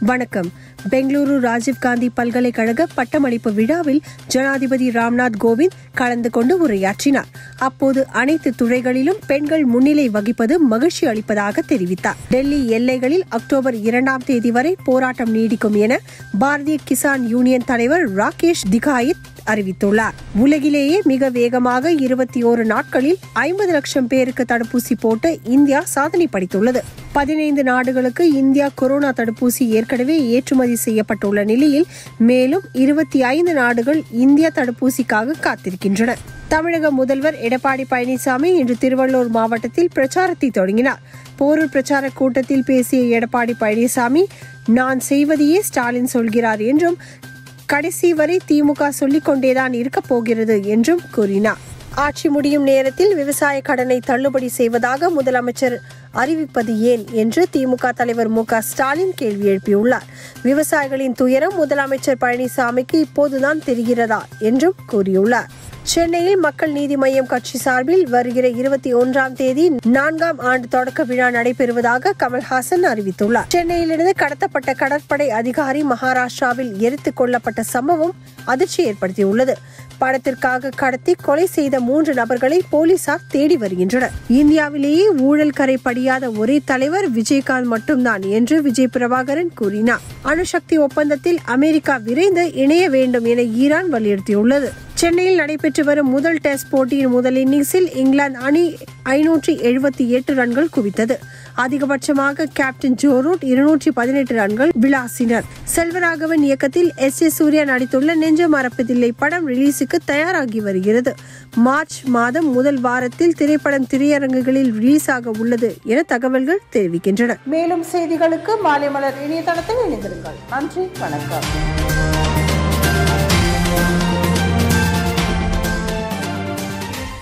வணக்கம் பெங்களூரு ராஜீவ்காந்தி பல்கலைக்கழக பட்டமளிப்பு விழாவில் ஜனாதிபதி ராம்நாத் கோவிந்த் கலந்து கொண்டு உரையாற்றினார் அப்போது அனைத்து துறைகளிலும் பெண்கள் முன்னிலை வகிப்பது மகிழ்ச்சி அளிப்பதாக தெரிவித்தார் டெல்லி எல்லைகளில் அக்டோபர் இரண்டாம் தேதி வரை போராட்டம் நீடிக்கும் என பாரதிய கிசான் யூனியன் தலைவர் ராகேஷ் திகாயித் அறிவித்துள்ளார் உலகிலேயே மிக வேகமாக இருபத்தி ஓரு நாட்களில் ஐம்பது லட்சம் பேருக்கு தடுப்பூசி போட்டு இந்தியா சாதனை படைத்துள்ளது பதினைந்து நாடுகளுக்கு இந்தியா கொரோனா தடுப்பூசி ஏற்கனவே ஏற்றுமதி செய்யப்பட்டுள்ள நிலையில் மேலும் இருபத்தி ஐந்து நாடுகள் இந்தியா தடுப்பூசிக்காக காத்திருக்கின்றன தமிழக முதல்வர் எடப்பாடி பழனிசாமி இன்று திருவள்ளூர் மாவட்டத்தில் பிரச்சாரத்தை தொடங்கினார் போரூர் பிரச்சார கூட்டத்தில் பேசிய எடப்பாடி பழனிசாமி நான் செய்வதையே ஸ்டாலின் சொல்கிறார் என்றும் கடைசி வரை திமுக சொல்லிக் கொண்டேதான் இருக்கப் போகிறது என்றும் கூறினார் ஆட்சி முடியும் நேரத்தில் விவசாய கடனை தள்ளுபடி செய்வதாக முதலமைச்சர் அறிவிப்பது ஏன் என்று திமுக தலைவர் மு ஸ்டாலின் கேள்வி எழுப்பியுள்ளார் விவசாயிகளின் துயரம் முதலமைச்சர் பழனிசாமிக்கு இப்போதுதான் தெரிகிறதா என்றும் கூறியுள்ளார் சென்னையில் மக்கள் நீதி மய்யம் கட்சி சார்பில் வருகிற இருபத்தி ஒன்றாம் தேதி நான்காம் ஆண்டு தொடக்க விழா நடைபெறுவதாக கமல்ஹாசன் அறிவித்துள்ளார் சென்னையிலிருந்து கடத்தப்பட்ட கடற்படை அதிகாரி மகாராஷ்டிராவில் எரித்துக் கொல்லப்பட்ட சம்பவம் அதிர்ச்சி ஏற்படுத்தியுள்ளது படத்திற்காக கடத்தி கொலை செய்த மூன்று நபர்களை போலீசார் தேடி வருகின்றனர் இந்தியாவிலேயே ஊழல் கரை படியாத ஒரே தலைவர் விஜயகாந்த் மட்டும்தான் என்று விஜய் பிரபாகரன் கூறினார் அணுசக்தி ஒப்பந்தத்தில் அமெரிக்கா விரைந்து இணைய வேண்டும் என ஈரான் வலியுறுத்தியுள்ளது சென்னையில் நடைபெற்று வரும் முதல் டெஸ்ட் போட்டியின் முதல் இன்னிங்ஸில் இங்கிலாந்து அணி ஐநூற்றி எழுபத்தி எட்டு ரன்கள் குவித்தது அதிகபட்சமாக கேப்டன் ஜோ ரூட் இருநூற்றி பதினெட்டு ரன்கள் விளாசினர் செல்வராகவன் இயக்கத்தில் எஸ் ஏ சூர்யா நடித்துள்ள நெஞ்ச மறப்பதில்லை படம் ரிலீஸுக்கு தயாராகி வருகிறது மார்ச் மாதம் முதல் வாரத்தில் திரைப்படம் திரையரங்குகளில் ரிலீஸ் ஆக உள்ளது என தகவல்கள் தெரிவிக்கின்றன மேலும் செய்திகளுக்கு மாலை மலர் இணையதளத்தில் இணைந்திருங்கள் நன்றி வணக்கம்